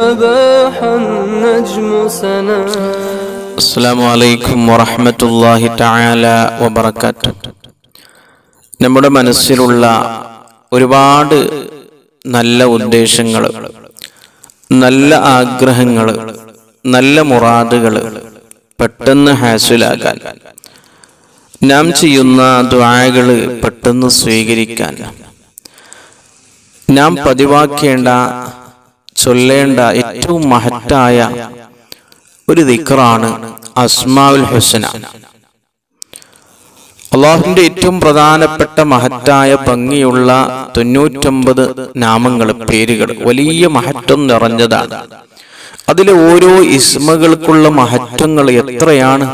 أباح النجم سنا അസ്സാം വലൈക്കും വറഹമത്തല്ലാഹി തആല വബറകാത്ത് നമ്മുടെ മനസ്സിലുള്ള ഒരുപാട് നല്ല ഉദ്ദേശങ്ങൾ നല്ല ആഗ്രഹങ്ങൾ നല്ല മുറാദുകൾ പെട്ടെന്ന് ഹാസിലാകാൻ നാം ചെയ്യുന്ന ദ്വാകൾ പെട്ടെന്ന് സ്വീകരിക്കാൻ നാം പതിവാക്കേണ്ട ചൊല്ലേണ്ട ഏറ്റവും മഹത്തായ ഒരു ദിക്റാണ് അസ്മാഉൽ ഹുസന അള്ളാഹുവിന്റെ ഏറ്റവും പ്രധാനപ്പെട്ട മഹത്തായ ഭംഗിയുള്ള തൊണ്ണൂറ്റൊമ്പത് നാമങ്ങൾ പേരുകൾ വലിയ മഹത്വം നിറഞ്ഞതാണ് അതിലെ ഓരോ ഇസ്മകൾക്കുള്ള മഹത്വങ്ങൾ എത്രയാണ്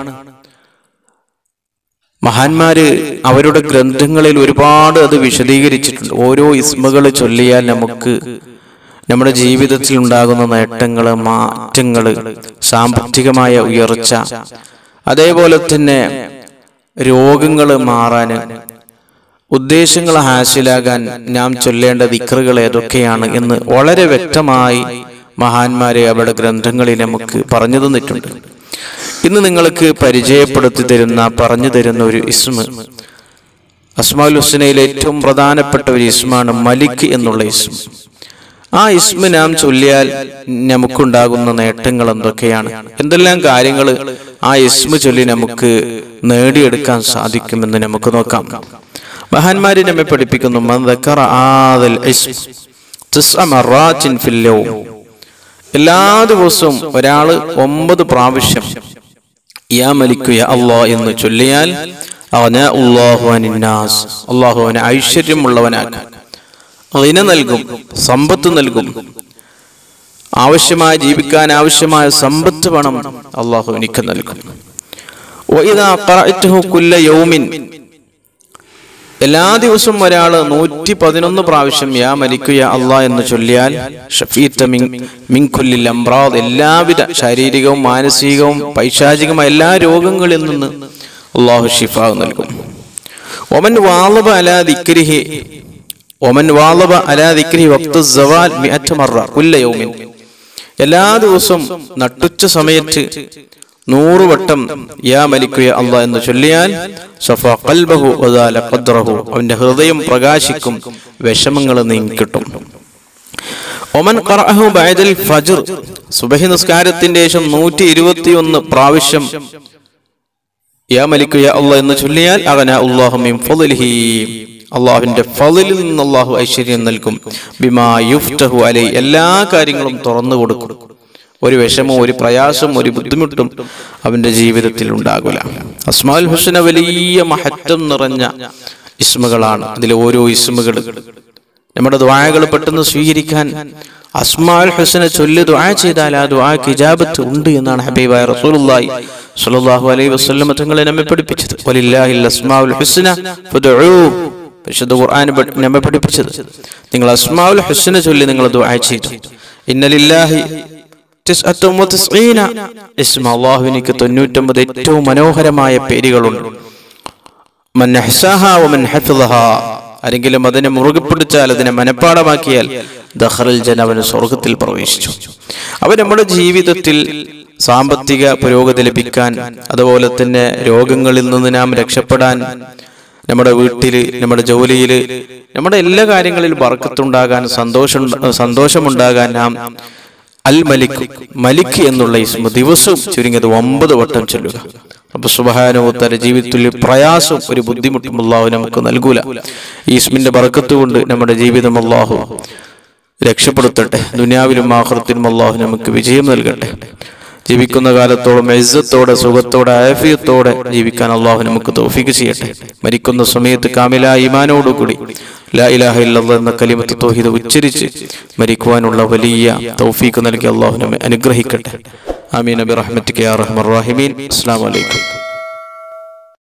മഹാന്മാര് അവരുടെ ഗ്രന്ഥങ്ങളിൽ ഒരുപാട് അത് വിശദീകരിച്ചിട്ടുണ്ട് ഓരോ ഇസ്മകൾ ചൊല്ലിയാൽ നമുക്ക് നമ്മുടെ ജീവിതത്തിൽ ഉണ്ടാകുന്ന നേട്ടങ്ങൾ മാറ്റങ്ങൾ സാമ്പത്തികമായ ഉയർച്ച അതേപോലെ തന്നെ രോഗങ്ങൾ മാറാൻ ഉദ്ദേശങ്ങൾ ഹാസിലാകാൻ നാം ചൊല്ലേണ്ട ദിക്റുകൾ ഏതൊക്കെയാണ് എന്ന് വളരെ വ്യക്തമായി മഹാന്മാരെ അവരുടെ ഗ്രന്ഥങ്ങളിൽ നമുക്ക് പറഞ്ഞു തന്നിട്ടുണ്ട് ഇന്ന് നിങ്ങൾക്ക് പരിചയപ്പെടുത്തി തരുന്ന പറഞ്ഞു തരുന്ന ഒരു ഇസ്മ അസ്മാൽ ഹുസനയിലെ ഏറ്റവും പ്രധാനപ്പെട്ട ഒരു ഇസ്മാണ് മലിക് എന്നുള്ള ഇസ്മ ആ ഇസ്മ നാം ചൊല്ലിയാൽ നമുക്കുണ്ടാകുന്ന നേട്ടങ്ങൾ എന്തൊക്കെയാണ് എന്തെല്ലാം കാര്യങ്ങൾ ആ ഇസ്മ ചൊല്ലി നമുക്ക് നേടിയെടുക്കാൻ സാധിക്കുമെന്ന് നമുക്ക് നോക്കാം മഹാന്മാര് നമ്മെ പഠിപ്പിക്കുന്നു "മൻ ذكر هذا الاسم تسع مرات في اليوم." എല്ലാ ദിവസവും ഒരാള് ഒമ്പത് പ്രാവശ്യം യാ മലിക്കു യാ അള്ളാ എന്ന് ചൊല്ലിയാൽ അവന് അള്ളാഹു അനിന്നാസ് അള്ളാഹു അവന് ഐശ്വര്യമുള്ളവനാക്കും അതിന നൽകും സമ്പത്ത് നൽകും ആവശ്യമായ ജീവിക്കാൻ ആവശ്യമായ സമ്പത്ത് പണം അള്ളാഹു എനിക്ക് നൽകും വഇദാ ഖറഅതുഹു കുല്ല യൗമിൻ എല്ലാ ദിവസവും ഒരാൾ നൂറ്റി പതിനൊന്ന് പ്രാവശ്യം യാ മലിക്കു യാ അള്ളാ എന്ന് ചൊല്ലിയാൽ ഷഫീത്ത മിൻ മിൻ കുല്ലിൽ അംറാദ് എല്ലാവിധ ശാരീരികവും മാനസികവും പൈശാചികമായ എല്ലാ രോഗങ്ങളിൽ നിന്ന് അള്ളാഹു ഷിഫ നൽകും ഒമൻ വാളബ അലാ ദിക്രിഹി ഒമൻ വാളബ അലാ ദിക്രിഹി വഖ്തു സവാൽ മിഅത്ത് മറ കുല്ല യൗമിൻ എല്ലാ ദിവസവും നട്ടുച്ച സമയത്ത് നൂറ് വട്ടം യാ മലിക്കു യാ അള്ളാ എന്ന് ചൊല്ലിയാൽ സഫ ഖൽബഹു വദാല ഖദ്റഹു അവന്റെ ഹൃദയം പ്രകാശിക്കും വിഷമങ്ങൾ നീങ്ങിക്കിട്ടും ഒമൻ ഖറഅഹു ബഅദൽ ഫജ്ർ സുബഹി നിസ്കാരത്തിന്റെ ശേഷം നൂറ്റി ഇരുപത്തിയൊന്ന് പ്രാവശ്യം യാ മലിക്കു യാ അള്ളാ എന്ന് ചൊല്ലിയാൽ അഗന അല്ലാഹു മിൻ ഫളിഹി അള്ളാഹുവിന്റെ ഫളിലിൽ നിന്ന് അള്ളാഹു ഐശ്വര്യം നൽകും ബിമാ യുഫ്തഹു അലൈ എല്ലാ കാര്യങ്ങളും തുറന്നു കൊടുക്കും ഒരു വിഷമവും ഒരു പ്രയാസവും ഒരു ബുദ്ധിമുട്ടും അവന്റെ ജീവിതത്തിൽ ഉണ്ടാകില്ല അസ്മാൽ ഹുസന വലിയ മഹത്വം നിറഞ്ഞ ഇസ്മകളാണ് അതിലെ ഓരോ ഇസ്മുകൾ നമ്മുടെ ദ്വായകൾ പെട്ടെന്ന് സ്വീകരിക്കാൻ അസ്മാൽ ഹുസനെ ചൊല്ലി ദ്വാ ചെയ്താൽ ആ ദ്വാക്ക് ഇജാബത്ത് ഉണ്ട് എന്നാണ് ഹബീബായ റസൂലുള്ളാഹി സ്വല്ലല്ലാഹു അലൈഹി വസല്ലം തങ്ങളെ നമ്മെ പഠിപ്പിച്ചത് വലില്ലാഹിൽ അസ്മാഉൽ ഹുസ്ന ഫദ്ഉ പരിശുദ്ധ ഖുർആൻ പഠി- നമ്മെ പഠിപ്പിച്ചത് നിങ്ങൾ അസ്മാഉൽ ഹുസ്ന ചൊല്ലി നിങ്ങൾ ദുആ ചെയ്തു ഇന്നലില്ലാഹി തിസ്അത്തും വതിസ്ഈന ഇസ്മ അല്ലാഹുവിനിക്ക് 99 ഏറ്റവും മനോഹരമായ പേരുകളുണ്ട് മൻ അഹ്സാഹ വമൻ ഹഫിളഹ ആരെങ്കിലും അതിനെ മുറുകെ പിടിച്ചാൽ അതിനെ മനഃപ്പാടമാക്കിയാൽ ദഖറൽ ജന അവന് സ്വർഗത്തിൽ പ്രവേശിച്ചു അവൻ നമ്മുടെ ജീവിതത്തിൽ സാമ്പത്തിക പുരോഗതി ലഭിക്കാൻ അതുപോലെ തന്നെ രോഗങ്ങളിൽ നിന്ന് നാം രക്ഷപ്പെടാൻ നമ്മുടെ വീട്ടില് നമ്മുടെ ജോലിയില് നമ്മുടെ എല്ലാ കാര്യങ്ങളിലും ബർക്കത്തുണ്ടാകാൻ സന്തോഷം സന്തോഷമുണ്ടാകാൻ നാം അൽ മലിക് മലിക് എന്നുള്ള ഇസ്മ ദിവസവും ചുരുങ്ങിയത് ഒമ്പത് വട്ടം ചൊല്ലുക അപ്പൊ സുബഹാനുത്തര ജീവിതത്തിൽ പ്രയാസം ഒരു ബുദ്ധിമുട്ടും അള്ളാഹു നമുക്ക് നൽകൂല ഈ ഇസ്മിന്റെ ബർക്കത്ത് കൊണ്ട് നമ്മുടെ ജീവിതം അള്ളാഹു രക്ഷപ്പെടുത്തട്ടെ ദുനിയാവിലും ആഹൃത്തിലും അള്ളാഹു നമുക്ക് വിജയം നൽകട്ടെ ജീവിക്കുന്ന കാലത്തോളം ഇസ്സത്തോടെ സുഖത്തോടെ ആഫിയത്തോടെ ജീവിക്കാൻ അള്ളാഹു നമുക്ക് തൗഫീക്ക് ചെയ്യട്ടെ മരിക്കുന്ന സമയത്ത് കാമില ഈമാനോടുകൂടി ലാ ഇലാഹ ഇല്ലല്ലാഹ് എന്ന കലിമത്ത് തൗഹീദ് ഉച്ചരിച്ച് മരിക്കുവാനുള്ള വലിയ തൗഫീക്ക് നൽകി അള്ളാഹു നമ്മെ അനുഗ്രഹിക്കട്ടെ ആമീൻ നബി റഹ്മത്തിക്ക് യാ റഹ്മർ റഹീമീൻ അസ്സലാമു അലൈക്കും